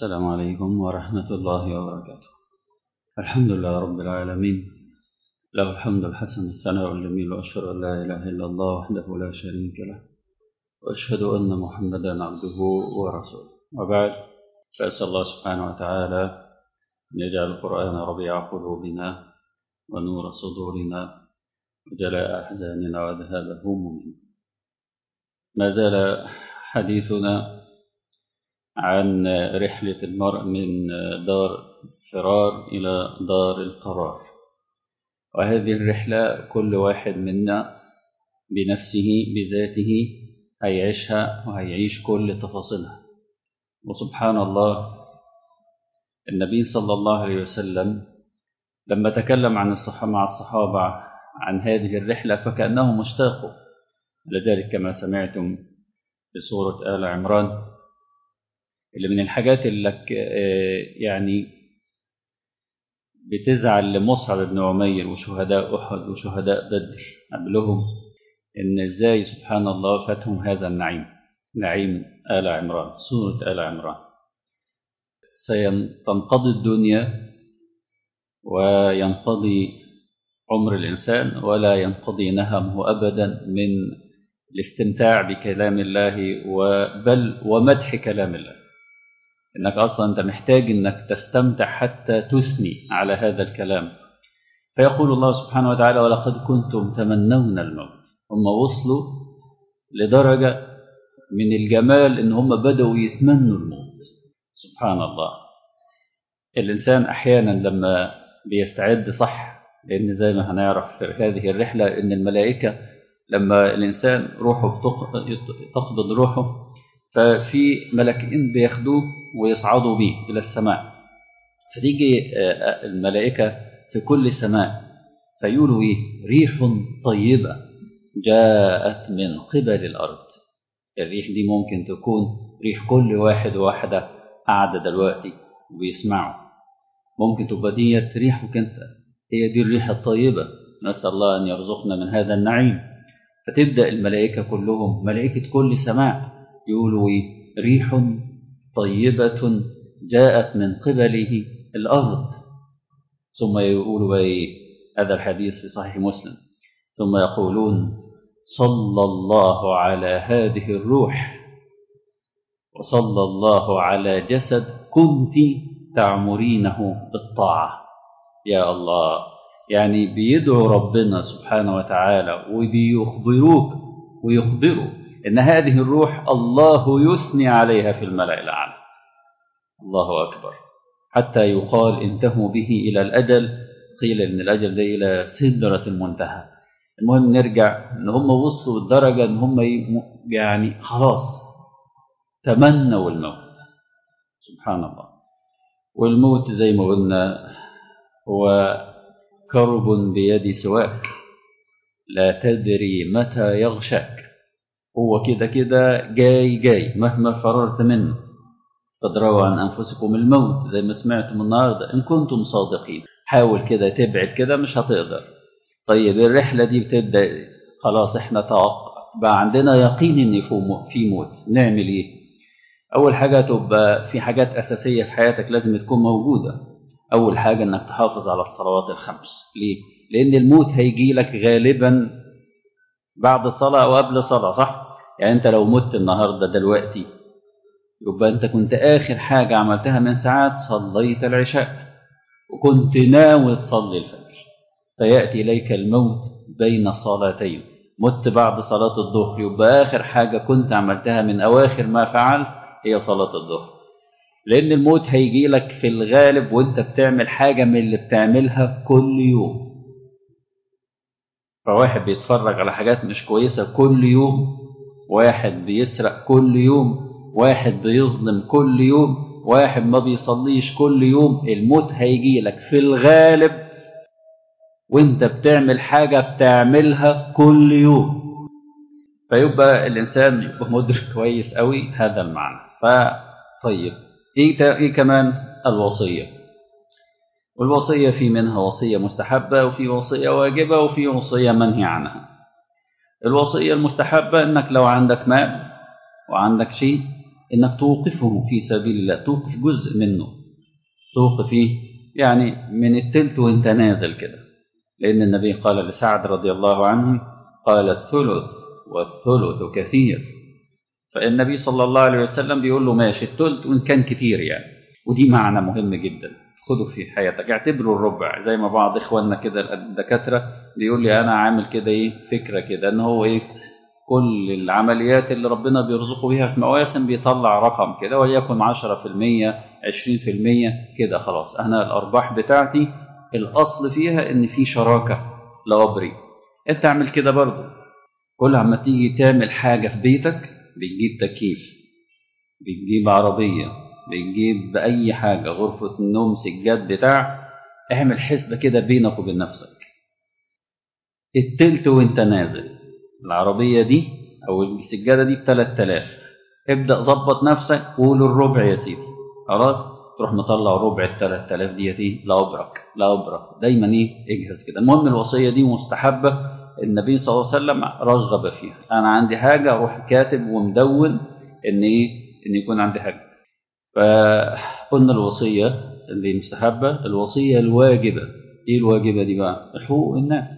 السلام عليكم ورحمة الله وبركاته الحمد لله رب العالمين له الحمد الحسن الثناء الجميل وأشهد أن لا إله إلا الله وحده لا شريك له وأشهد أن محمدا عبده ورسوله وبعد فأسأل الله سبحانه وتعالى أن يجعل القرآن ربيع قلوبنا ونور صدورنا وجلاء أحزاننا وذهاب همومنا ما زال حديثنا عن رحلة المرء من دار الفرار إلى دار القرار وهذه الرحلة كل واحد منا بنفسه بذاته هيعيشها وهيعيش كل تفاصيلها وسبحان الله النبي صلى الله عليه وسلم لما تكلم عن الصحابة مع الصحابة عن هذه الرحلة فكأنهم مشتاقوا لذلك كما سمعتم في سورة آل عمران اللي من الحاجات اللي يعني بتزعل لمصعب بن عمير وشهداء أحد وشهداء بدر قبلهم إن إزاي سبحان الله فاتهم هذا النعيم نعيم آل عمران سورة آل عمران سينقضي الدنيا وينقضي عمر الإنسان ولا ينقضي نهمه أبدا من الاستمتاع بكلام الله بل ومدح كلام الله انك اصلا انت محتاج انك تستمتع حتى تثني على هذا الكلام فيقول الله سبحانه وتعالى ولقد كنتم تمنون الموت هم وصلوا لدرجه من الجمال ان هم بداوا يتمنوا الموت سبحان الله الانسان احيانا لما بيستعد صح لان زي ما هنعرف في هذه الرحله ان الملائكه لما الانسان روحه تقبض روحه ففي ملكين بياخدوه ويصعدوا به إلى السماء فتيجي الملائكة في كل سماء فيقولوا إيه ريح طيبة جاءت من قبل الأرض الريح دي ممكن تكون ريح كل واحد وواحدة قاعدة دلوقتي وبيسمعوا ممكن تبقى ديت ريحك أنت هي دي الريح الطيبة نسأل الله أن يرزقنا من هذا النعيم فتبدأ الملائكة كلهم ملائكة كل سماء يقولوا ريح طيبة جاءت من قبله الأرض ثم يقولوا إيه هذا الحديث في صحيح مسلم ثم يقولون صلى الله على هذه الروح وصلى الله على جسد كنت تعمرينه بالطاعة يا الله يعني بيدعو ربنا سبحانه وتعالى وبيخبروك ويخبروا إن هذه الروح الله يثني عليها في الملأ الأعلى الله أكبر حتى يقال انتهوا به إلى الأجل قيل إن الأجل ده إلى سدرة المنتهى المهم نرجع إن هم وصلوا لدرجة إن هم يعني خلاص تمنوا الموت سبحان الله والموت زي ما قلنا هو كرب بيد سواك لا تدري متى يغشاك هو كده كده جاي جاي مهما فررت منه فادروا عن أنفسكم الموت زي ما سمعتم النهاردة إن كنتم صادقين حاول كده تبعد كده مش هتقدر طيب الرحلة دي بتبدأ خلاص احنا توقع بقى عندنا يقين ان في موت نعمل ايه اول حاجة تبقى في حاجات اساسية في حياتك لازم تكون موجودة اول حاجة انك تحافظ على الصلوات الخمس ليه لان الموت هيجي لك غالبا بعد الصلاة او قبل الصلاة صح يعني انت لو مت النهارده دلوقتي يبقى انت كنت اخر حاجه عملتها من ساعات صليت العشاء وكنت ناوي تصلي الفجر فياتي اليك الموت بين صلاتين مت بعد صلاه الظهر يبقى اخر حاجه كنت عملتها من اواخر ما فعلت هي صلاه الظهر لان الموت هيجي لك في الغالب وانت بتعمل حاجه من اللي بتعملها كل يوم فواحد بيتفرج على حاجات مش كويسه كل يوم واحد بيسرق كل يوم واحد بيظلم كل يوم واحد ما بيصليش كل يوم الموت هيجي لك في الغالب وانت بتعمل حاجة بتعملها كل يوم فيبقى الإنسان يبقى مدرك كويس قوي هذا المعنى فطيب إيه, إيه كمان الوصية والوصية في منها وصية مستحبة وفي وصية واجبة وفي وصية منهي عنها الوصية المستحبة انك لو عندك مال وعندك شيء انك توقفه في سبيل الله توقف جزء منه توقف فيه يعني من التلت وانت نازل كده لان النبي قال لسعد رضي الله عنه قال الثلث والثلث كثير فالنبي صلى الله عليه وسلم بيقول له ماشي الثلث وان كان كتير يعني ودي معنى مهم جدا خده في حياتك اعتبره الربع زي ما بعض اخواننا كده الدكاتره بيقول لي انا عامل كده ايه فكره كده ان هو ايه كل العمليات اللي ربنا بيرزقه بيها في مواسم بيطلع رقم كده وليكن 10% 20% كده خلاص انا الارباح بتاعتي الاصل فيها ان في شراكه لابري انت اعمل كده برضه كل عما تيجي تعمل حاجه في بيتك بتجيب تكييف بتجيب عربيه بتجيب اي حاجه غرفه النوم سجاد بتاع اعمل حسبه كده بينك وبين نفسك التلت وانت نازل العربية دي أو السجادة دي ب 3000 ابدأ ظبط نفسك قول الربع يا سيدي خلاص تروح مطلع ربع ال 3000 ديت ايه لا أبرك لا أبرك دايما ايه اجهز كده المهم الوصية دي مستحبة النبي صلى الله عليه وسلم رغب فيها أنا عندي حاجة أروح كاتب ومدون إن إيه إن يكون عندي حاجة فقلنا الوصية اللي مستحبة الوصية الواجبة إيه الواجبة دي بقى؟ حقوق الناس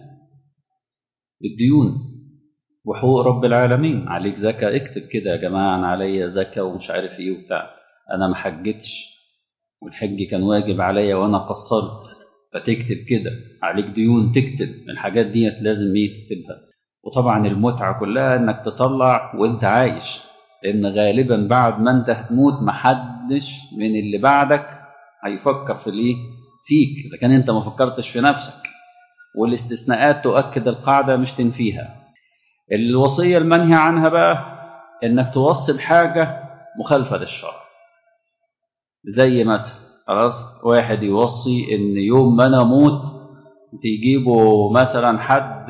الديون وحقوق رب العالمين عليك زكاة اكتب كده يا جماعة أنا عليا زكاة ومش عارف إيه وبتاع أنا ما حجتش والحج كان واجب عليا وأنا قصرت فتكتب كده عليك ديون تكتب الحاجات ديت لازم إيه تكتبها وطبعا المتعة كلها إنك تطلع وأنت عايش لأن غالبا بعد ما أنت هتموت محدش من اللي بعدك هيفكر في الإيه فيك إذا كان أنت ما فكرتش في نفسك والاستثناءات تؤكد القاعدة مش تنفيها الوصية المنهي عنها بقى انك توصي بحاجة مخالفة للشرع زي مثلا خلاص واحد يوصي ان يوم ما انا اموت تجيبوا مثلا حد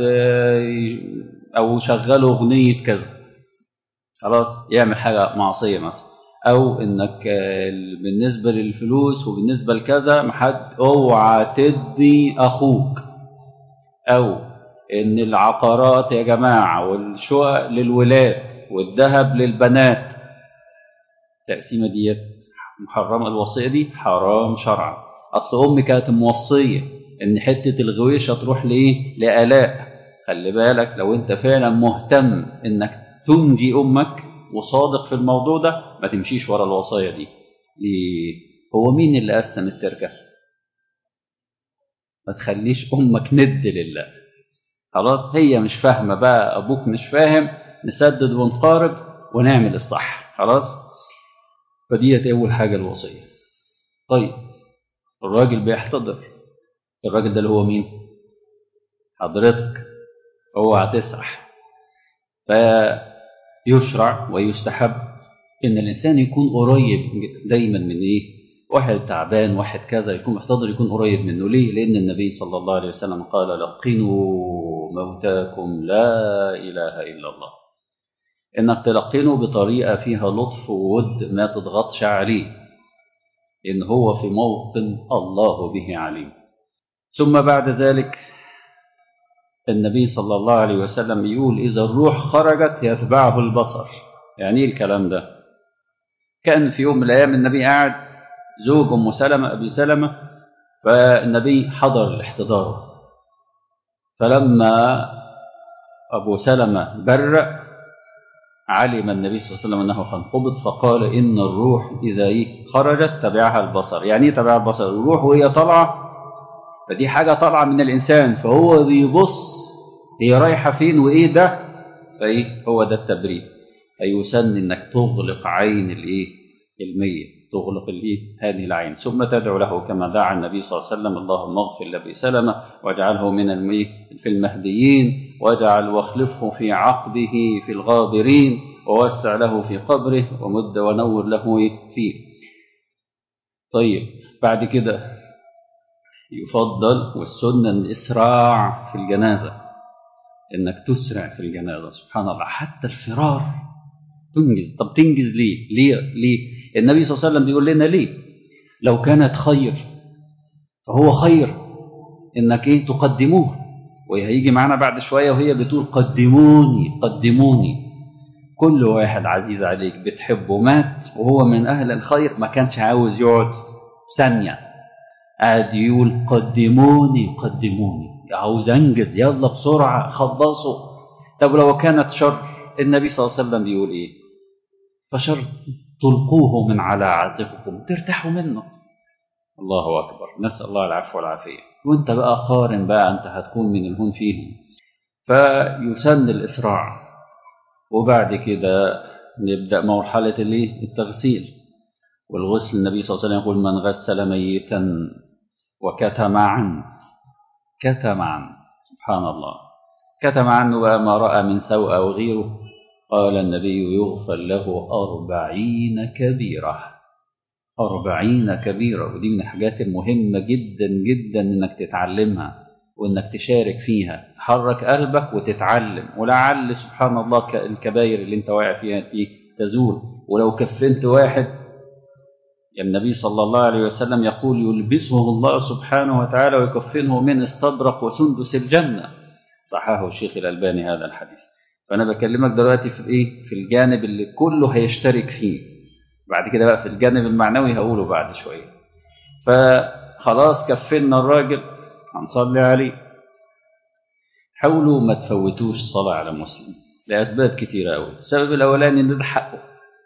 او شغلوا اغنية كذا خلاص يعمل حاجة معصية مثلا او انك بالنسبة للفلوس وبالنسبة لكذا محد اوعى تدي اخوك او ان العقارات يا جماعة والشقق للولاد والذهب للبنات التقسيمة ديت محرمة الوصية دي حرام شرعا اصل امي كانت موصية ان حتة الغويشة تروح لايه لآلاء خلي بالك لو انت فعلا مهتم انك تنجي امك وصادق في الموضوع ده ما تمشيش ورا الوصايا دي ليه هو مين اللي قسم التركة ما تخليش امك ند لله خلاص هي مش فاهمة بقى أبوك مش فاهم نسدد ونقارب ونعمل الصح خلاص فديت أول حاجة الوصية طيب الراجل بيحتضر الراجل ده اللي هو مين حضرتك اوعى تسرح فيشرع ويستحب ان الانسان يكون قريب دايما من ايه واحد تعبان واحد كذا يكون محتضر يكون قريب منه ليه لان النبي صلى الله عليه وسلم قال لقنوا موتاكم لا اله الا الله انك تلقنه بطريقه فيها لطف وود ما تضغطش عليه ان هو في موطن الله به عليم ثم بعد ذلك النبي صلى الله عليه وسلم يقول اذا الروح خرجت يتبعه البصر يعني ايه الكلام ده كان في يوم من الايام النبي قاعد زوج ام سلمه ابي سلمه فالنبي حضر الاحتضار فلما ابو سلمه برأ علم النبي صلى الله عليه وسلم انه قد قبض فقال ان الروح اذا ايه خرجت تبعها البصر يعني ايه تبعها البصر الروح وهي طالعه فدي حاجه طالعه من الانسان فهو بيبص هي رايحه فين وايه ده فايه هو ده التبريد فيسن انك تغلق عين الايه الميت تغلق الايه هذه العين ثم تدعو له كما دعا النبي صلى الله عليه وسلم اللهم اغفر لابي سلمه واجعله من الميت في المهديين واجعل واخلفه في عقبه في الغابرين ووسع له في قبره ومد ونور له فيه طيب بعد كده يفضل والسنه الاسراع في الجنازه انك تسرع في الجنازه سبحان الله حتى الفرار تنجز طب تنجز ليه ليه ليه النبي صلى الله عليه وسلم بيقول لنا ليه لو كانت خير فهو خير انك ايه تقدموه وهي هيجي معانا بعد شويه وهي بتقول قدموني قدموني كل واحد عزيز عليك بتحبه مات وهو من أهل الخير ما كانش عاوز يقعد ثانية قاعد يقول قدموني قدموني عاوز أنجز يلا بسرعة خلصوا طب لو كانت شر النبي صلى الله عليه وسلم بيقول إيه فشر تلقوه من على عاتقكم ترتاحوا منه الله أكبر نسأل الله العفو والعافية وانت بقى قارن بقى انت هتكون من الهون فيهم فيسن الإسراع وبعد كده نبدأ مرحلة الايه التغسيل والغسل النبي صلى الله عليه وسلم يقول من غسل ميتا وكتم عنه كتم عنه سبحان الله كتم عنه بقى ما رأى من سوء أو غيره قال النبي يغفر له أربعين كبيرة أربعين كبيرة ودي من الحاجات المهمة جدا جدا إنك تتعلمها وإنك تشارك فيها تحرك قلبك وتتعلم ولعل سبحان الله الكباير اللي انت واقع فيها دي تزول ولو كفنت واحد النبي صلى الله عليه وسلم يقول يلبسه الله سبحانه وتعالى ويكفنه من استبرق وسندس الجنة صححه الشيخ الألباني هذا الحديث فأنا بكلمك دلوقتي في إيه في الجانب اللي كله هيشترك فيه بعد كده بقى في الجانب المعنوي هقوله بعد شوية فخلاص كفلنا الراجل هنصلي عليه حاولوا ما تفوتوش صلاة على مسلم لأسباب كثيرة أوي السبب الأولاني إن ده حقه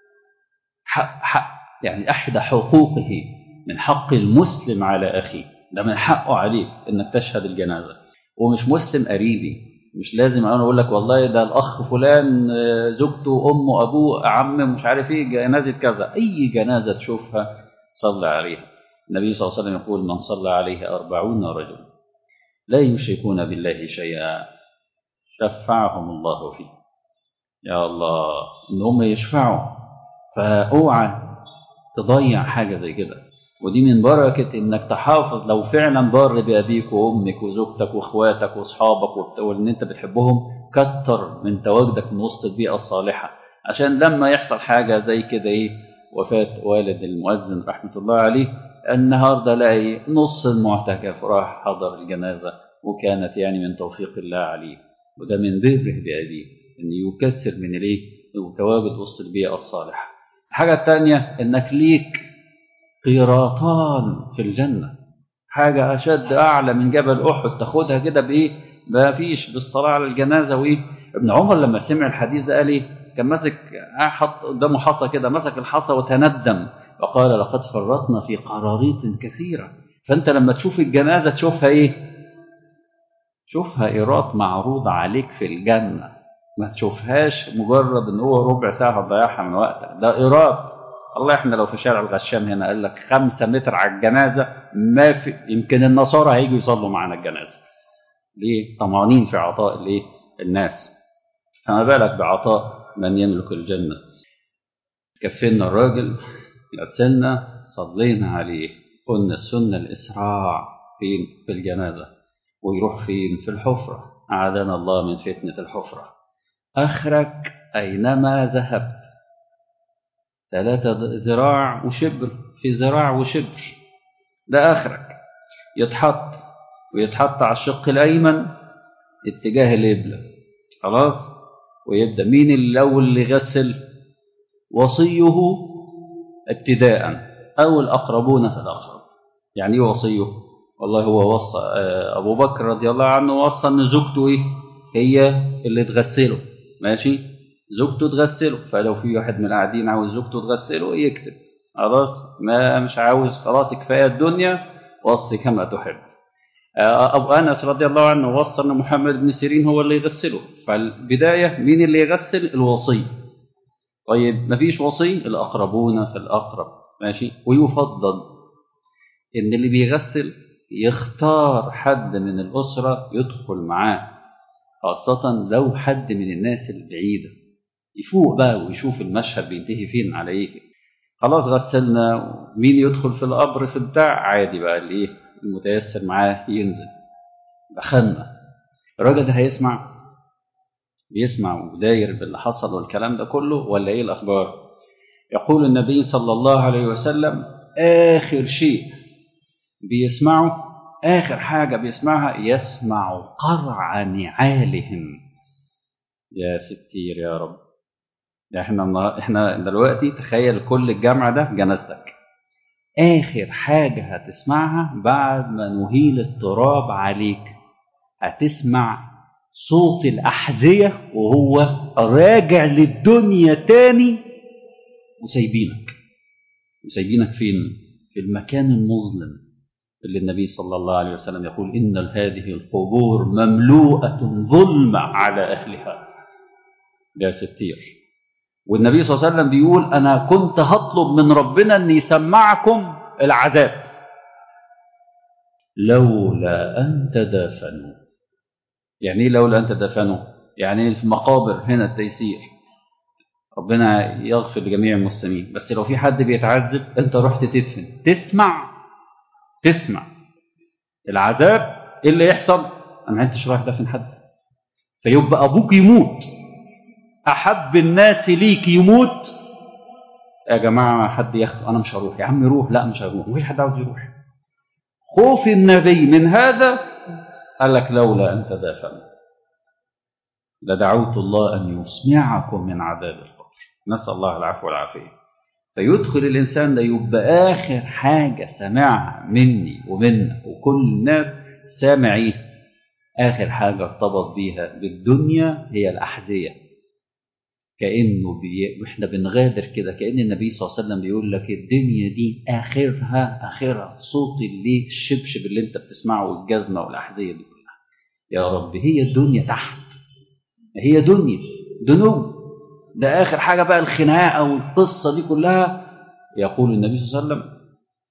حق حق يعني أحد حقوقه من حق المسلم على أخيه ده من حقه عليك إنك تشهد الجنازة ومش مسلم قريبي مش لازم انا اقول لك والله ده الاخ فلان زوجته امه ابوه عم مش عارف ايه جنازه كذا اي جنازه تشوفها صلى عليها النبي صلى الله عليه وسلم يقول من صلى عليه أربعون رجل لا يشركون بالله شيئا شفعهم الله فيه يا الله ان هم يشفعوا فاوعى تضيع حاجه زي كده ودي من بركة إنك تحافظ لو فعلا بار بأبيك وأمك وزوجتك وإخواتك وأصحابك وإن أنت بتحبهم كتر من تواجدك من وسط البيئة الصالحة عشان لما يحصل حاجة زي كده إيه وفاة والد المؤذن رحمة الله عليه النهاردة لاقي نص المعتكف راح حضر الجنازة وكانت يعني من توفيق الله عليه وده من بره بأبيه إن يكثر من الإيه وتواجد وسط البيئة الصالحة الحاجة الثانية إنك ليك قيراطان في الجنة حاجة أشد أعلى من جبل أحد تاخدها كده بإيه ما فيش بالصلاة على الجنازة وإيه ابن عمر لما سمع الحديث ده قال إيه كان ماسك حط قدامه حصى كده مسك الحصى وتندم وقال لقد فرطنا في قراريط كثيرة فأنت لما تشوف الجنازة تشوفها إيه شوفها إيراد معروض عليك في الجنة ما تشوفهاش مجرد ان هو ربع ساعة هتضيعها من وقتك ده إيراد الله احنا لو في شارع الغشام هنا قال لك خمسة متر على الجنازة ما في يمكن النصارى هيجوا يصلوا معانا الجنازة ليه؟ طمعانين في عطاء ليه؟ الناس فما بالك بعطاء من يملك الجنة كفينا الراجل غسلنا صلينا عليه قلنا السنة الإسراع فين في الجنازة ويروح فين في الحفرة أعاذنا الله من فتنة الحفرة أخرك أينما ذهبت ثلاثة ذراع وشبر في ذراع وشبر ده آخرك يتحط ويتحط على الشق الأيمن اتجاه القبلة خلاص ويبدأ مين الأول اللي يغسل وصيه ابتداء أو الأقربون فالأقرب يعني ايه وصيه والله هو وصى أبو بكر رضي الله عنه وصى أن زوجته إيه هي اللي تغسله ماشي زوجته تغسله فلو في واحد من القاعدين عاوز زوجته تغسله يكتب خلاص ما مش عاوز خلاص كفايه الدنيا وصي كما تحب ابو انس رضي الله عنه وصى ان محمد بن سيرين هو اللي يغسله فالبدايه مين اللي يغسل الوصي طيب ما فيش وصي الاقربون فالاقرب ماشي ويفضل ان اللي بيغسل يختار حد من الاسره يدخل معاه خاصه لو حد من الناس البعيده يفوق بقى ويشوف المشهد بينتهي فين على ايه كده خلاص غسلنا مين يدخل في القبر في البتاع عادي بقى الايه المتيسر معاه ينزل دخلنا الراجل ده هيسمع بيسمع وداير باللي حصل والكلام ده كله ولا ايه الاخبار يقول النبي صلى الله عليه وسلم اخر شيء بيسمعه اخر حاجه بيسمعها يسمع قرع نعالهم يا ستير يا رب يعني احنا احنا دلوقتي تخيل كل الجمع ده جنازتك اخر حاجه هتسمعها بعد ما نهيل التراب عليك هتسمع صوت الاحذيه وهو راجع للدنيا تاني وسايبينك وسايبينك فين في المكان المظلم اللي النبي صلى الله عليه وسلم يقول ان هذه القبور مملوءه ظلمه على اهلها ده ستير والنبي صلى الله عليه وسلم بيقول انا كنت هطلب من ربنا ان يسمعكم العذاب لولا ان تدافنوا يعني ايه لولا ان تدافنوا يعني في المقابر هنا التيسير ربنا يغفر لجميع المسلمين بس لو في حد بيتعذب انت رحت تدفن تسمع تسمع العذاب ايه اللي يحصل انا ما انتش رايح دفن حد فيبقى ابوك يموت احب الناس ليك يموت يا جماعه حد ياخده انا مش هروح يا عم روح لا مش هروح وفي حد عاوز يروح خوف النبي من هذا قال لك لولا ان تدافنوا لدعوت الله ان يسمعكم من عذاب القبر نسال الله العفو والعافيه فيدخل الانسان ده يبقى اخر حاجه سمعها مني ومنك وكل الناس سامعين اخر حاجه ارتبط بيها بالدنيا هي الاحذيه كانه بي... واحنا بنغادر كده كان النبي صلى الله عليه وسلم بيقول لك الدنيا دي اخرها اخرها صوت اللي الشبشب اللي انت بتسمعه والجزمه والاحذيه دي كلها يا رب هي الدنيا تحت هي دنيا دنو ده اخر حاجه بقى الخناقه والقصه دي كلها يقول النبي صلى الله عليه وسلم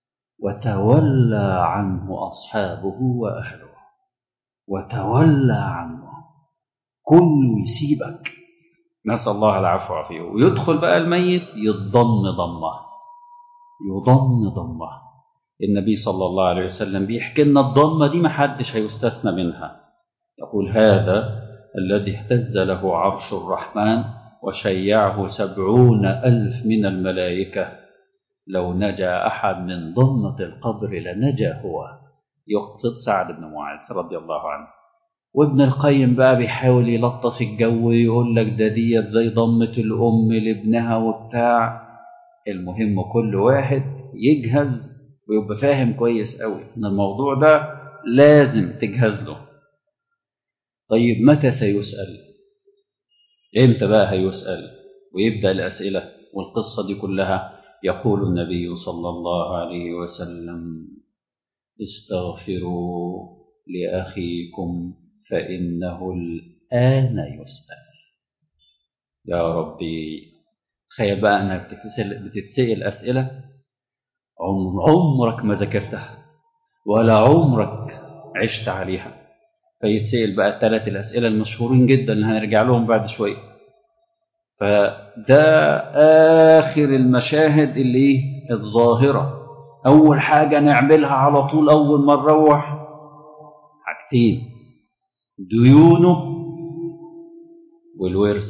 وتولى عنه اصحابه واهله وتولى عنه كله يسيبك نسال الله العفو والعافيه ويدخل بقى الميت يضم ضمه يضم ضمه النبي صلى الله عليه وسلم بيحكي لنا الضمه دي ما حدش هيستثنى منها يقول هذا الذي اهتز له عرش الرحمن وشيعه سبعون ألف من الملائكة لو نجا أحد من ضمة القبر لنجا هو يقصد سعد بن معاذ رضي الله عنه وابن القيم بقى بيحاول يلطف الجو ويقول لك ده ديت زي ضمة الأم لابنها وبتاع المهم كل واحد يجهز ويبقى فاهم كويس قوي ان الموضوع ده لازم تجهز له طيب متى سيسأل امتى بقى هيسأل ويبدأ الأسئلة والقصة دي كلها يقول النبي صلى الله عليه وسلم استغفروا لأخيكم فإنه الآن يسأل يا ربي تخيل بقى انك بتتسأل, بتتسأل أسئلة عمر عمرك ما ذاكرتها ولا عمرك عشت عليها فيتسأل بقى الثلاث الأسئلة المشهورين جدا اللي هنرجع لهم بعد شوية فده آخر المشاهد اللي الظاهرة أول حاجة نعملها على طول أول ما نروح حاجتين ديونه والورث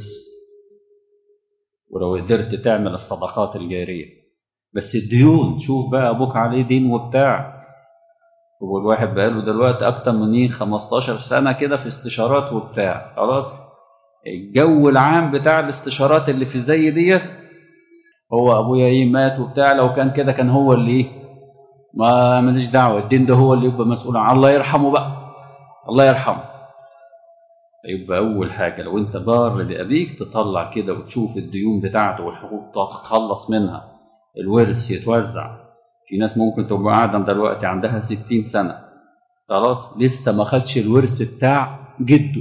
ولو قدرت تعمل الصدقات الجارية بس الديون شوف بقى أبوك عليه دين وبتاع هو الواحد بقاله دلوقتي أكتر من إيه 15 سنة كده في استشارات وبتاع خلاص الجو العام بتاع الاستشارات اللي في زي ديت هو أبويا إيه مات وبتاع لو كان كده كان هو اللي إيه ما ماليش دعوة الدين ده هو اللي يبقى مسؤول عنه الله يرحمه بقى الله يرحمه يبقى أول حاجة لو أنت بار بأبيك تطلع كده وتشوف الديون بتاعته والحقوق تتخلص منها الورث يتوزع في ناس ممكن تبقى قاعدة دلوقتي عندها ستين سنة خلاص لسه ما خدش الورث بتاع جده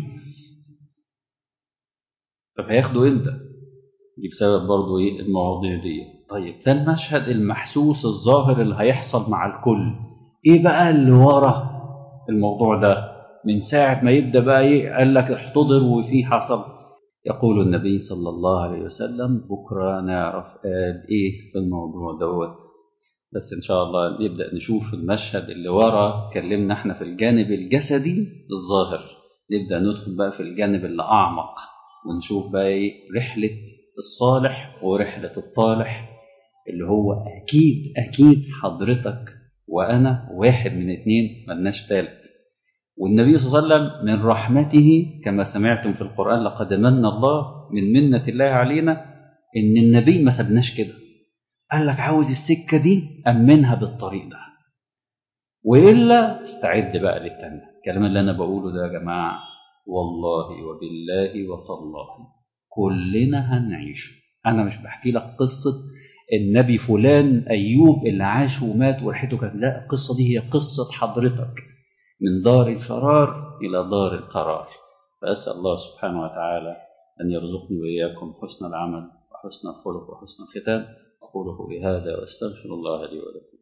طب هياخده امتى؟ دي بسبب برضه ايه المواضيع دي طيب ده المشهد المحسوس الظاهر اللي هيحصل مع الكل ايه بقى اللي ورا الموضوع ده من ساعة ما يبدأ بقى ايه قال لك احتضر وفي حصل يقول النبي صلى الله عليه وسلم بكرة نعرف قال ايه في الموضوع دوت بس ان شاء الله نبدأ نشوف المشهد اللي ورا اتكلمنا احنا في الجانب الجسدي الظاهر نبدأ ندخل بقى في الجانب اللي أعمق ونشوف بقى ايه رحلة الصالح ورحلة الطالح اللي هو أكيد أكيد حضرتك وأنا واحد من اتنين ملناش تالت والنبي صلى الله عليه وسلم من رحمته كما سمعتم في القرآن لقد من الله من منة الله علينا إن النبي ما سبناش كده قال لك عاوز السكة دي أمنها بالطريق ده وإلا استعد بقى للتانية الكلام اللي أنا بقوله ده يا جماعة والله وبالله وتالله كلنا هنعيش أنا مش بحكي لك قصة النبي فلان أيوب اللي عاش ومات وريحته كانت لا القصة دي هي قصة حضرتك من دار الفرار إلى دار القرار فأسأل الله سبحانه وتعالى أن يرزقني وإياكم حسن العمل وحسن الخلق وحسن الختام أقول قولي هذا وأستغفر الله لي ولكم